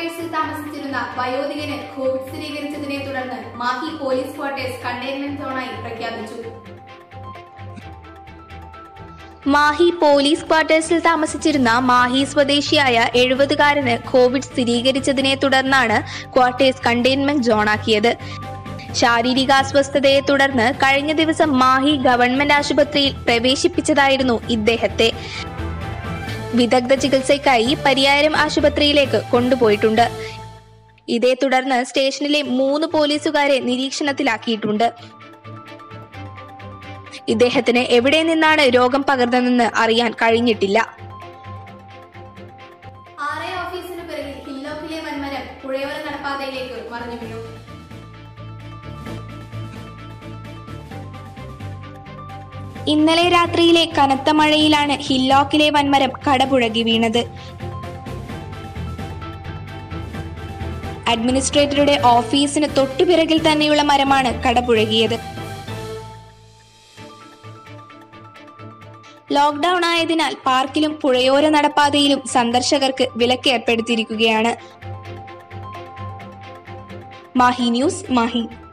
ക്വാർട്ടേഴ്സിൽ താമസിച്ചിരുന്ന വയോധികന് കോവിഡ് സ്ഥിരീകരിച്ചതിനെ തുടർന്ന് മാഹി പോലീസ് ക്വാർട്ടേഴ്സ് കണ്ടെയ്ൻമെന്റ് സോണായി പ്രഖ്യാപിച്ചു മാഹി പോലീസ് ക്വാർട്ടേഴ്സിൽ താമസിച്ചിരുന്ന മാഹി സ്വദേശിയായ എഴുപതുകാരന് കോവിഡ് സ്ഥിരീകരിച്ചതിനെ തുടർന്നാണ് ക്വാർട്ടേഴ്സ് കണ്ടെയ്ൻമെന്റ് സോണാക്കിയത് ശാരീരിക അസ്വസ്ഥതയെ തുടർന്ന് കഴിഞ്ഞ ദിവസം മാഹി ഗവൺമെന്റ് ആശുപത്രിയിൽ പ്രവേശിപ്പിച്ചതായിരുന്നു ഇദ്ദേഹത്തെ വിദഗ്ധ ചികിത്സയ്ക്കായി പരിയാരം ആശുപത്രിയിലേക്ക് കൊണ്ടുപോയിട്ടുണ്ട് ഇതേ തുടർന്ന് സ്റ്റേഷനിലെ മൂന്ന് പോലീസുകാരെ നിരീക്ഷണത്തിലാക്കിയിട്ടുണ്ട് ഇദ്ദേഹത്തിന് എവിടെ നിന്നാണ് രോഗം പകർന്നതെന്ന് അറിയാൻ കഴിഞ്ഞിട്ടില്ല ആർ ഐ ഓഫീസിന് പിറകിൽ ഹില്ലോക്കിലെ വൻമരം പുഴയോര നടപ്പാതയിലേക്ക് മറിഞ്ഞു വീണു ഇന്നലെ രാത്രിയിലെ കനത്ത മഴയിലാണ് ഹില്ലോക്കിലെ വൻമരം കടപുഴകി വീണത് അഡ്മിനിസ്ട്രേറ്ററുടെ ഓഫീസിന് തൊട്ടുപിറകിൽ തന്നെയുള്ള മരമാണ് കടപുഴകിയത് ലോക്ക്ഡൌൺ ആയതിനാൽ പാർക്കിലും പുഴയോര നടപ്പാതയിലും സന്ദർശകർക്ക് വിലക്ക് ഏർപ്പെടുത്തിയിരിക്കുകയാണ് മാഹി ന്യൂസ് മാഹി